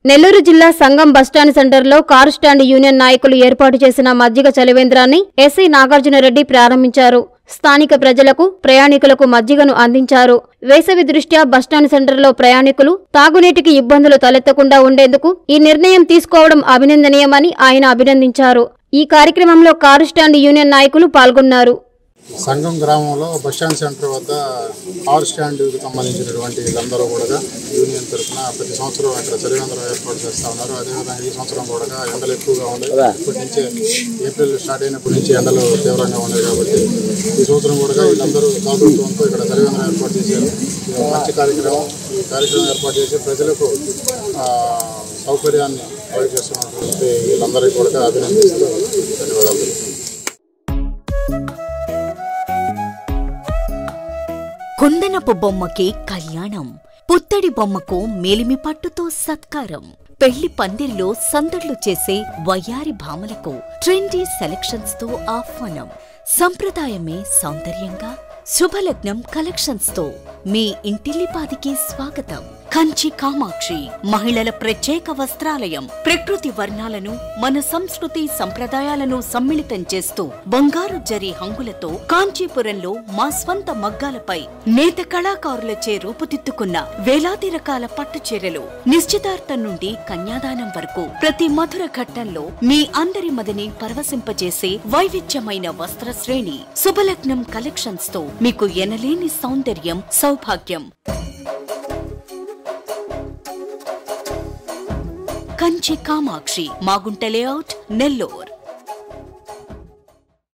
నెల్లూరు జిల్లా సంగం బస్టాండ్ సెంటర్లో car stand union నాయకులు ఏర్పాటు చేసిన మజ్జిగ చలివేంద్రాన్ని ఎస్సీ నాగార్జునరెడ్డి ప్రారంభించారు స్థానిక ప్రజలకు ప్రయాణికులకు మజ్జిగను అందించారు వేసవి దృష్ట్యా బస్టాండ్ సెంటర్లో ప్రయాణికులు తాగునీటికి ఇబ్బందులు తలెత్తకుండా ఉండేందుకు ఈ నిర్ణయం తీసుకోవడం అభినందనీయమని ఆయన అభినందించారు ఈ కార్యక్రమంలో కారు స్టాండ్ యూనియన్ నాయకులు పాల్గొన్నారు సంఘం గ్రామంలో బస్ స్టాండ్ సెంటర్ వద్ద కార్ స్టాండ్కి సంబంధించినటువంటి వీళ్ళందరూ కూడా యూనియన్ తరఫున ప్రతి సంవత్సరం ఇక్కడ చలివేంద్రం ఏర్పాటు చేస్తూ ఉన్నారు అదేవిధంగా ఈ సంవత్సరం కూడా ఎండలు ఎక్కువగా ఉన్నాయి ఇప్పటి నుంచే ఏప్రిల్ స్టార్ట్ అయినప్పటి నుంచి ఎండలు తీవ్రంగా ఉన్నాయి కాబట్టి ఈ సంవత్సరం కూడా వీళ్ళందరూ దాతృత్వంతో ఇక్కడ చలివేంద్రం ఏర్పాటు చేశారు ఇది ఒక మంచి కార్యక్రమం ఈ కార్యక్రమం ఏర్పాటు చేసి ప్రజలకు ఆ, సౌకర్యాన్ని కలుగ చేస్తున్నటువంటి వీళ్ళందరికీ కూడా అభినందిస్తూ ధన్యవాదాలు తెలుపుతున్నాను. కుందనపు బొమ్మకి కళ్యాణం పుత్తడి బొమ్మకు మేలిమి పట్టుతో సత్కారం పెళ్లి పందిరిలో సందడ్లు చేసే వయ్యారి భామలకు ట్రెండీ సెలక్షన్స్ తో ఆహ్వానం సంప్రదాయమే సౌందర్యంగా శుభలగ్నం కలెక్షన్స్ తో మీ ఇంటిల్లిపాదికి స్వాగతం కంచి కామాక్షి మహిళల ప్రత్యేక వస్త్రాలయం ప్రకృతి వర్ణాలను మన సంస్కృతి సంప్రదాయాలను సమ్మిళితం చేస్తూ బంగారు జరి హంగులతో కాంచీపురంలో మా స్వంత మగ్గాలపై నేత కళాకారులచే రూపుదిద్దుకున్న వేలాది రకాల పట్టు చీరలు నిశ్చితార్థం నుండి కన్యాదానం వరకు ప్రతి మధుర ఘట్టంలో మీ అందరి మదిని పరవశింపజేసే వైవిధ్యమైన వస్త్ర శ్రేణి శుభలగ్నం కలెక్షన్స్ తో మీకు ఎనలేని సౌందర్యం సౌభాగ్యం కంచి కామాక్షి మాగుంట లేఅవుట్ నెల్లూర్